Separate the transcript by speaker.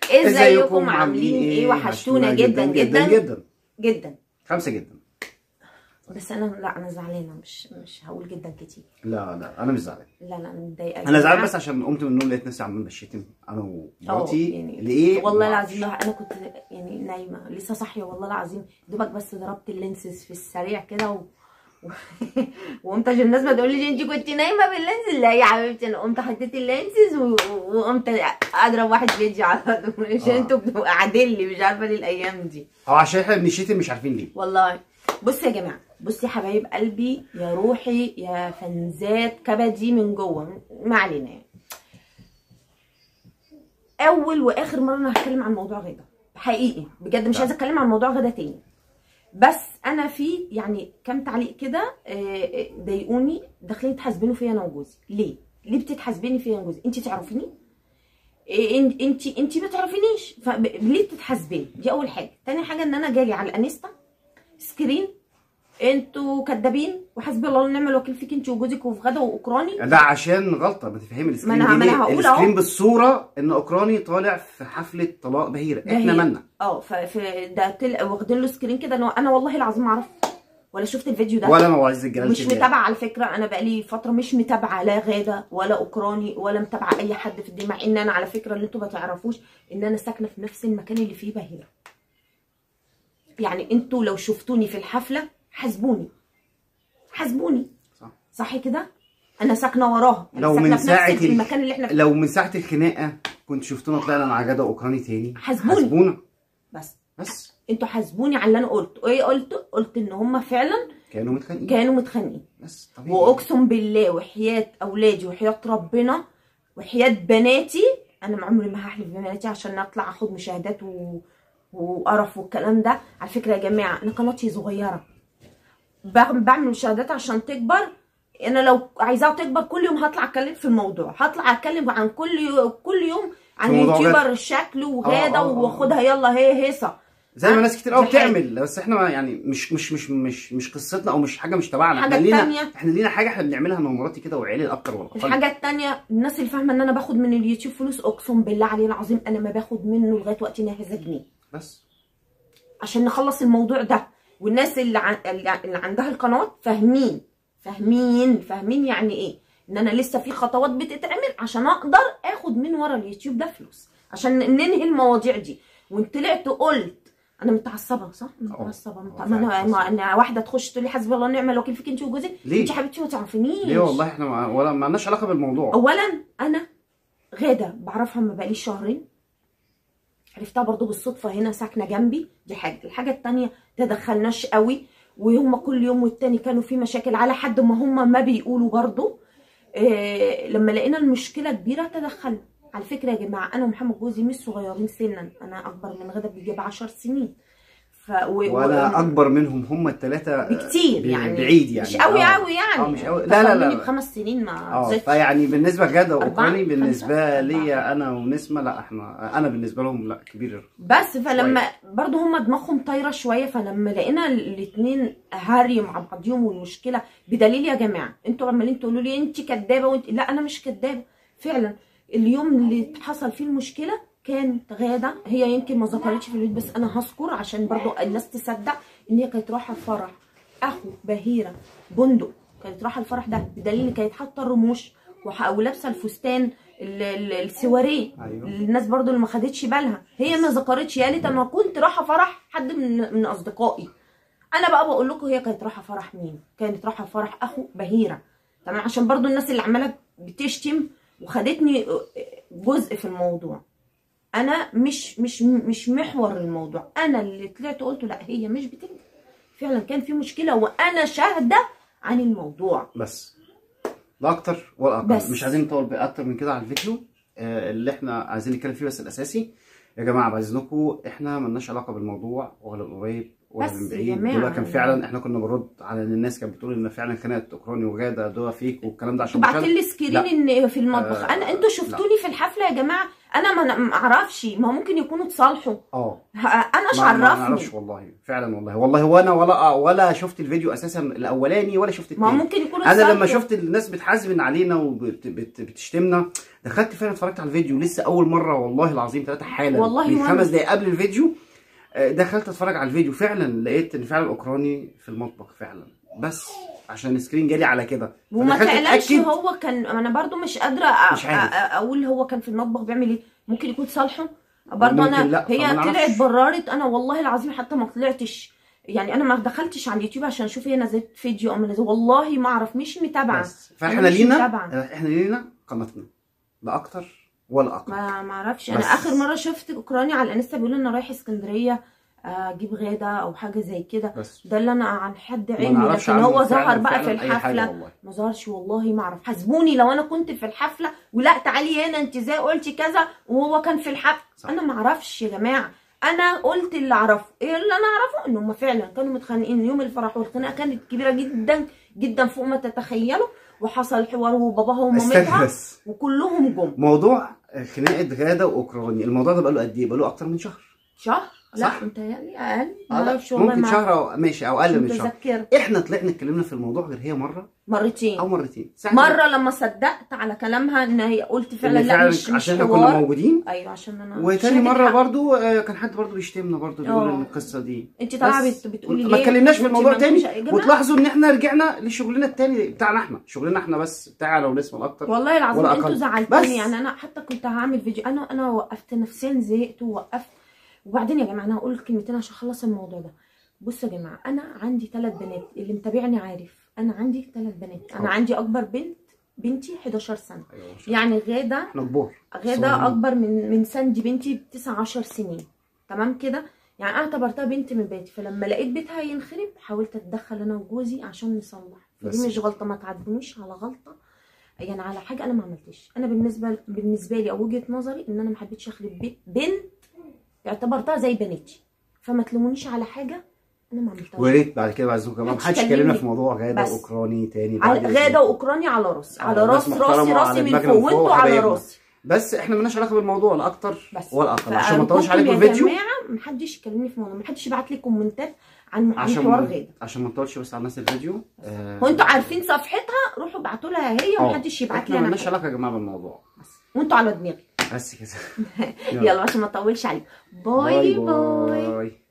Speaker 1: ازيكم عاملين ايه وحشتونا جدا جدا
Speaker 2: جدا
Speaker 1: جدا
Speaker 2: خمسة جدا
Speaker 1: بس انا لا انا زعلانه مش مش هقول جدا كتير
Speaker 2: لا لا انا مش زعلان
Speaker 1: لا لا انا متضايقه
Speaker 2: انا زعلان
Speaker 1: جداً.
Speaker 2: بس عشان قمت من النوم لقيت نفسي عمال بشتم انا
Speaker 1: اه،
Speaker 2: ومراتي
Speaker 1: يعني
Speaker 2: ليه
Speaker 1: والله
Speaker 2: ما أعرفش.
Speaker 1: العظيم انا كنت يعني نايمه لسه صاحيه والله العظيم دوبك بس ضربت اللينسز في السريع كده و... و... وقمت عشان الناس ما تقول لي انت كنت نايمه باللينسز لا يا حبيبتي انا قمت حطيت اللينسز و... وقمت اضرب واحد فيديو على طول عشان
Speaker 2: اه.
Speaker 1: انتوا بتبقوا قاعدين لي مش عارفه ليه الايام دي
Speaker 2: او عشان احنا بنشتم مش عارفين ليه
Speaker 1: والله بصوا يا جماعه بصوا يا حبايب قلبي يا روحي يا فنزات كبدي من جوه ما علينا يعني اول واخر مره انا هتكلم عن موضوع غدا حقيقي بجد مش
Speaker 2: لا.
Speaker 1: عايزه اتكلم عن موضوع غدا تاني بس انا في يعني كام تعليق كده آه، آه، ضايقوني داخلين تحاسبينوا فيا انا وجوزي ليه ليه بتتحاسبيني فيا انا وجوزي انت تعرفيني انت انت انت ما تعرفينيش فليه بتتحاسبيني دي اول حاجه تاني حاجه ان انا جاي على الانستا سكرين انتوا كدابين وحسبي الله ونعم الوكيل فيك انت وجوزك وفي غدا واوكراني
Speaker 2: ده عشان غلطه ما تفهمي السكرين
Speaker 1: ما أنا-
Speaker 2: دي
Speaker 1: ما أنا
Speaker 2: ليه؟
Speaker 1: هقول أهو.
Speaker 2: السكرين بالصوره ان اوكراني طالع في حفله طلاق بهيره احنا
Speaker 1: بهيرة.
Speaker 2: مالنا
Speaker 1: اه ف ف- ده طلع واخدين له سكرين كده انا انا والله العظيم ما اعرف ولا شفت الفيديو ده
Speaker 2: ولا معز الجلال
Speaker 1: مش متابعه على فكره انا بقالي فتره مش متابعه لا غاده ولا اوكراني ولا متابعه اي حد في الدنيا مع ان انا على فكره اللي انتوا ما تعرفوش ان انا ساكنه في نفس المكان اللي فيه بهيره يعني انتوا لو شفتوني في الحفله حاسبوني حاسبوني
Speaker 2: صح.
Speaker 1: صح كده انا ساكنه وراها أنا
Speaker 2: لو
Speaker 1: ساكنة
Speaker 2: من
Speaker 1: في نفس
Speaker 2: ساعه ال-
Speaker 1: المكان اللي احنا فيه
Speaker 2: لو من ساعه الخناقه كنت شفتونا طلعنا مع جدع اوكراني تاني
Speaker 1: حاسبوني.
Speaker 2: حاسبونا
Speaker 1: بس
Speaker 2: بس
Speaker 1: انتوا حاسبوني على اللي انا قلته ايه قلت قلت ان هم فعلا
Speaker 2: كانوا متخانقين
Speaker 1: كانوا متخانقين
Speaker 2: بس طبيعي
Speaker 1: واقسم بالله وحياه اولادي وحياه ربنا وحياه بناتي انا عمري ما هحلف ببناتي عشان اطلع اخد مشاهدات و... وقرف والكلام ده على فكره يا جماعه انا قناتي صغيره بعمل بعمل مشاهدات عشان تكبر انا لو عايزاها تكبر كل يوم هطلع اتكلم في الموضوع هطلع اتكلم عن كل يوم كل يوم عن
Speaker 2: في موضوع
Speaker 1: يوتيوبر شكله وغاده
Speaker 2: آه، آه، آه.
Speaker 1: واخدها يلا هي هيصه
Speaker 2: زي ما ناس كتير قوي
Speaker 1: دي حاجة.
Speaker 2: بتعمل بس احنا ما- يعني مش مش مش مش مش قصتنا او مش حاجه مش تبعنا
Speaker 1: الحاجة
Speaker 2: احنا لينا
Speaker 1: التانية-
Speaker 2: احنا لينا حاجه احنا بنعملها انا ومراتي كده وعيالي الاكتر والاقل
Speaker 1: الحاجة التانية الناس اللي فاهمة ان انا باخد من اليوتيوب فلوس اقسم بالله عليه العظيم انا ما باخد منه لغاية وقتنا هذا جنيه
Speaker 2: بس
Speaker 1: عشان نخلص الموضوع ده والناس اللي, عن... اللي عندها القنوات فاهمين فاهمين فاهمين يعني ايه ان انا لسه في خطوات بتتعمل عشان اقدر اخد من ورا اليوتيوب ده فلوس عشان ننهي المواضيع دي وانت طلعت قلت انا متعصبه صح متعصبه متع...
Speaker 2: اه،
Speaker 1: ما انا
Speaker 2: فعلا.
Speaker 1: ما انا واحده تخش تقول لي حسبي الله ونعم الوكيل فيك انت وجوزك
Speaker 2: ليه؟
Speaker 1: انت يا حبيبتي ما تعرفينيش
Speaker 2: ليه والله احنا ما ولا ما لناش علاقه بالموضوع
Speaker 1: اولا انا غاده بعرفها ما بقاليش شهرين عرفتها برضو بالصدفه هنا ساكنه جنبي دي حاجه الحاجه التانية تدخلناش قوي وهم كل يوم والتاني كانوا في مشاكل على حد ما هم ما بيقولوا برضو إيه لما لقينا المشكله كبيره تدخلنا على فكره يا جماعه انا ومحمد جوزي مش صغيرين سنا انا اكبر من غاده بيجي ب 10 سنين ف و...
Speaker 2: وانا اكبر منهم هم الثلاثه
Speaker 1: بكتير يعني
Speaker 2: بعيد يعني
Speaker 1: مش قوي
Speaker 2: اه.
Speaker 1: قوي يعني
Speaker 2: اه مش قوي لا لا
Speaker 1: أكبر مني
Speaker 2: لا
Speaker 1: بخمس سنين ما
Speaker 2: اه
Speaker 1: زدتش.
Speaker 2: فيعني بالنسبه لجدع
Speaker 1: أربعة؟
Speaker 2: واوكراني بالنسبه
Speaker 1: خمسة؟
Speaker 2: ليا انا ونسمه لا احنا انا بالنسبه لهم لا كبير
Speaker 1: بس فلما برضو هم دماغهم طايره شويه فلما لقينا الاثنين هاري مع بعضيهم والمشكله بدليل يا جماعه انتوا عمالين تقولوا لي انت كدابه وانت لا انا مش كدابه فعلا اليوم اللي حصل فيه المشكله كانت غاده هي يمكن ما ذكرتش في البيت بس انا هذكر عشان برضو الناس تصدق ان هي كانت رايحه الفرح اخو بهيره بندق كانت رايحه الفرح ده بدليل ان كانت حاطه الرموش وح- ولابسه الفستان ال- ال- السواريه
Speaker 2: ايوه
Speaker 1: الناس برضو اللي ما خدتش بالها هي ما ذكرتش هي قالت انا كنت رايحه فرح حد من من اصدقائي انا بقى بقول لكم هي كانت رايحه فرح مين كانت رايحه فرح اخو بهيره تمام عشان برضو الناس اللي عماله بتشتم وخدتني جزء في الموضوع انا مش مش مش محور الموضوع انا اللي طلعت قلت لا هي مش بتكذب فعلا كان في مشكله وانا شاهده عن الموضوع
Speaker 2: بس لا اكتر ولا اقل
Speaker 1: بس.
Speaker 2: مش عايزين نطول بقى اكتر من كده على الفيديو آه، اللي احنا عايزين نتكلم فيه بس الاساسي يا جماعه بعد اذنكم احنا ملناش علاقه بالموضوع ولا من قريب ولا
Speaker 1: بس
Speaker 2: من
Speaker 1: يا
Speaker 2: بعيد
Speaker 1: جماعة.
Speaker 2: دول كان فعلا احنا كنا بنرد على ان الناس كانت بتقول ان فعلا كانت اوكراني وغاده دول فيك والكلام ده عشان
Speaker 1: بعت
Speaker 2: مشاهدة.
Speaker 1: لي سكرين ان في المطبخ
Speaker 2: آه،
Speaker 1: انا انتوا شفتوني في الحفله يا جماعه انا ما ما اعرفش ما ممكن يكونوا اتصالحوا
Speaker 2: اه
Speaker 1: ه- انا ايش
Speaker 2: ما ما
Speaker 1: عرفني
Speaker 2: نعرفش والله فعلا والله والله وانا ولا ولا شفت الفيديو اساسا الاولاني ولا شفت
Speaker 1: ما
Speaker 2: التاني
Speaker 1: ممكن يكونوا
Speaker 2: انا لما
Speaker 1: اتصالحوا.
Speaker 2: شفت الناس بتحاسبن علينا وبتشتمنا دخلت فعلا اتفرجت على الفيديو لسه اول مره والله العظيم ثلاثه حالا
Speaker 1: والله
Speaker 2: من
Speaker 1: وأنا.
Speaker 2: خمس دقايق قبل الفيديو آه، دخلت اتفرج على الفيديو فعلا لقيت ان فعلا اوكراني في المطبخ فعلا بس عشان السكرين جالي على كده
Speaker 1: وما
Speaker 2: فدخلت
Speaker 1: تعلمش
Speaker 2: أتأكد.
Speaker 1: هو كان انا برضو مش قادره أ-
Speaker 2: مش عارف.
Speaker 1: أ- اقول هو كان في المطبخ بيعمل ايه ممكن يكون صالحه برضو
Speaker 2: ممكن
Speaker 1: انا
Speaker 2: لا،
Speaker 1: هي
Speaker 2: فما نعرفش.
Speaker 1: طلعت بررت انا والله العظيم حتى ما طلعتش يعني انا ما دخلتش على اليوتيوب عشان اشوف هي نزلت فيديو او ما نزلت والله ما اعرف مش متابعه
Speaker 2: بس
Speaker 1: أنا
Speaker 2: فاحنا
Speaker 1: مش
Speaker 2: لينا
Speaker 1: متابعة.
Speaker 2: احنا لينا قناتنا لا اكتر ولا اقل
Speaker 1: ما ما اعرفش انا
Speaker 2: بس.
Speaker 1: اخر مره شفت اوكراني على الانستا بيقول انا رايح اسكندريه اجيب غدا او حاجه زي كده
Speaker 2: بس
Speaker 1: ده اللي انا عن حد
Speaker 2: ما
Speaker 1: علمي
Speaker 2: نعرفش
Speaker 1: لكن
Speaker 2: عنه
Speaker 1: هو ظهر
Speaker 2: فعلاً-
Speaker 1: بقى في
Speaker 2: فعلاً أي حاجة
Speaker 1: الحفله
Speaker 2: والله.
Speaker 1: ما ظهرش والله ما اعرف حاسبوني لو انا كنت في الحفله ولا تعالي هنا انت ازاي قلتي كذا وهو كان في الحفله
Speaker 2: صح.
Speaker 1: انا ما اعرفش يا جماعه انا قلت اللي اعرفه ايه اللي انا اعرفه ان هم فعلا كانوا متخانقين يوم الفرح والخناقه كانت كبيره جدا جدا فوق ما تتخيلوا وحصل حوار وباباها
Speaker 2: استنى
Speaker 1: ومامتها
Speaker 2: بس
Speaker 1: وكلهم جم
Speaker 2: موضوع خناقه غاده واوكراني الموضوع ده بقاله قد ايه بقاله اكتر من شهر
Speaker 1: شهر
Speaker 2: صح.
Speaker 1: لا متهيألي اقل
Speaker 2: آه لا،
Speaker 1: معرفش والله
Speaker 2: ممكن
Speaker 1: ما-
Speaker 2: شهر او ماشي او
Speaker 1: مش
Speaker 2: اقل من شهر
Speaker 1: متذكره
Speaker 2: احنا طلعنا اتكلمنا في الموضوع غير هي مره
Speaker 1: مرتين
Speaker 2: او مرتين ساعة
Speaker 1: مره لما صدقت على كلامها ان هي قلت فعلا
Speaker 2: إن
Speaker 1: لا مش مش
Speaker 2: عشان احنا كنا
Speaker 1: حوار
Speaker 2: موجودين
Speaker 1: ايوه عشان انا
Speaker 2: وتاني
Speaker 1: شاهدة
Speaker 2: مره
Speaker 1: الحق.
Speaker 2: برضو آه، كان حد برضو بيشتمنا برضو بيقول
Speaker 1: آه.
Speaker 2: ان القصه دي
Speaker 1: انت طالعه
Speaker 2: بس
Speaker 1: بت- بتقولي
Speaker 2: ما
Speaker 1: ليه
Speaker 2: اتكلمناش في
Speaker 1: وانت
Speaker 2: الموضوع
Speaker 1: ما
Speaker 2: تاني
Speaker 1: كنتش- يا جماعة،
Speaker 2: وتلاحظوا ان احنا رجعنا لشغلنا التاني بتاعنا احنا شغلنا احنا بس بتاعي لو الاسم الاكتر
Speaker 1: والله العظيم
Speaker 2: ولا
Speaker 1: انتوا
Speaker 2: أقل.
Speaker 1: زعلتوني
Speaker 2: بس.
Speaker 1: يعني انا حتى كنت هعمل فيديو انا انا وقفت نفسيا زهقت ووقفت وبعدين يا جماعه انا هقول كلمتين عشان اخلص الموضوع ده بصوا يا جماعه انا عندي ثلاث بنات اللي متابعني عارف انا عندي ثلاث بنات انا
Speaker 2: أه.
Speaker 1: عندي اكبر بنت بنتي 11 سنه
Speaker 2: أيوة، ما شاء الله.
Speaker 1: يعني غاده
Speaker 2: احنا كبار
Speaker 1: غاده
Speaker 2: صغيرين.
Speaker 1: اكبر من من سندي بنتي بتسع عشر سنين تمام كده يعني انا اعتبرتها بنت من بيتي فلما لقيت بيتها ينخرب حاولت اتدخل انا وجوزي عشان نصلح
Speaker 2: بس
Speaker 1: فدي مش
Speaker 2: كده.
Speaker 1: غلطه ما تعاتبونيش على غلطه يعني على حاجه انا ما عملتش انا بالنسبه بالنسبه لي او وجهه نظري ان انا ما حبيتش اخرب بيت بنت اعتبرتها زي بناتي فما تلومونيش على حاجه انا ما عملتهاش
Speaker 2: ويا ريت بعد كده بعد اذنكم كمان
Speaker 1: محدش
Speaker 2: محدش
Speaker 1: يكلمني.
Speaker 2: يكلمنا في موضوع غاده
Speaker 1: بس.
Speaker 2: واوكراني تاني
Speaker 1: على
Speaker 2: بعد
Speaker 1: غاده
Speaker 2: إذنكم.
Speaker 1: واوكرانيا على راسي على
Speaker 2: آه،
Speaker 1: راس
Speaker 2: ناس
Speaker 1: راسي
Speaker 2: محترمة
Speaker 1: راسي
Speaker 2: على
Speaker 1: من
Speaker 2: دماغنا
Speaker 1: فوق
Speaker 2: من فوق
Speaker 1: وانتوا على
Speaker 2: وحبايبنا.
Speaker 1: راسي
Speaker 2: بس احنا مالناش علاقه بالموضوع لا اكتر
Speaker 1: بس.
Speaker 2: ولا اقل عشان ما
Speaker 1: فأرجوكم
Speaker 2: نطولش عليكم
Speaker 1: يا
Speaker 2: الفيديو
Speaker 1: جماعه محدش يكلمني في موضوع محدش يبعت لي كومنتات عن عن
Speaker 2: عشان
Speaker 1: حوار
Speaker 2: ما
Speaker 1: غاده
Speaker 2: عشان ما نطولش بس على الناس الفيديو آه،
Speaker 1: هو انتوا عارفين صفحتها روحوا ابعتوا لها هي
Speaker 2: آه.
Speaker 1: ومحدش يبعت لي
Speaker 2: احنا
Speaker 1: انا
Speaker 2: مالناش
Speaker 1: حاجة.
Speaker 2: علاقه يا جماعه بالموضوع بس
Speaker 1: وانتوا على دماغي
Speaker 2: بس كده
Speaker 1: يلا عشان ما اطولش عليكم باي باي
Speaker 2: باي